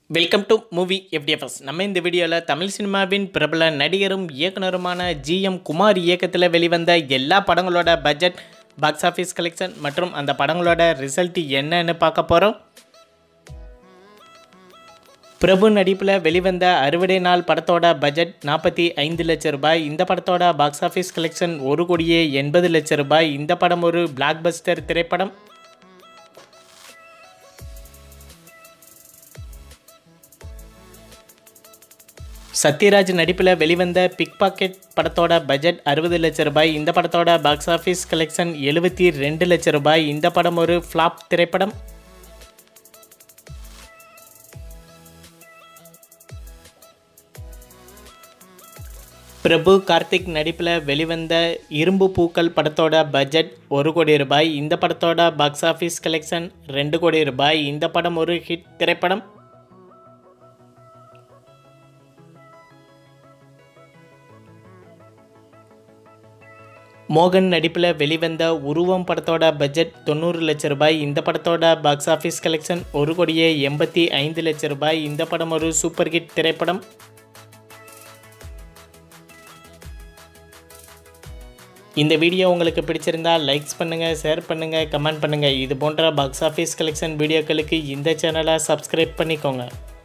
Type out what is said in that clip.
welcome to movie FDFS நம்ம இந்த வீடியோவில் தமிழ் சினிமாவின் பிரபல நடிகரும் இயக்குனருமான ஜிஎம் குமார் இயக்கத்தில் வெளிவந்த எல்லா படங்களோட பட்ஜெட் பாக்ஸ் ஆஃபீஸ் கலெக்ஷன் மற்றும் அந்த படங்களோட ரிசல்ட் என்னன்னு பார்க்க போகிறோம் பிரபு நடிப்பில் வெளிவந்த அறுவடை நாள் படத்தோட பட்ஜெட் நாற்பத்தி ஐந்து லட்சம் ரூபாய் இந்த படத்தோட பாக்ஸ் ஆஃபீஸ் கலெக்ஷன் ஒரு கோடியே எண்பது லட்சம் ரூபாய் இந்த படம் ஒரு பிளாக் பஸ்டர் திரைப்படம் சத்யராஜ் நடிப்பில் வெளிவந்த பிக் பாக்கெட் படத்தோட பட்ஜெட் அறுபது லட்ச ரூபாய் இந்த படத்தோட பாக்ஸ் ஆஃபீஸ் கலெக்ஷன் எழுபத்தி ரெண்டு லட்ச ரூபாய் இந்த படம் ஒரு ஃப்ளாப் திரைப்படம் பிரபு கார்த்திக் நடிப்பில் வெளிவந்த இரும்பு பூக்கள் படத்தோட பட்ஜெட் ஒரு கோடி ரூபாய் இந்த படத்தோட பாக்ஸ் ஆஃபீஸ் கலெக்ஷன் ரெண்டு கோடி ரூபாய் இந்த படம் ஒரு ஹிட் திரைப்படம் மோகன் நடிப்பில் வெளிவந்த உருவம் படத்தோட பட்ஜெட் தொண்ணூறு லட்ச ரூபாய் இந்த படத்தோட பாக்ஸ் ஆஃபீஸ் கலெக்ஷன் ஒரு கோடியே எண்பத்தி ஐந்து லட்ச ரூபாய் இந்த படம் ஒரு சூப்பர் ஹிட் திரைப்படம் இந்த வீடியோ உங்களுக்கு பிடிச்சிருந்தா லைக்ஸ் பண்ணுங்கள் ஷேர் பண்ணுங்கள் கமெண்ட் பண்ணுங்கள் இது போன்ற பாக்ஸ் ஆஃபீஸ் கலெக்ஷன் வீடியோக்களுக்கு இந்த சேனலை சப்ஸ்கிரைப் பண்ணிக்கோங்க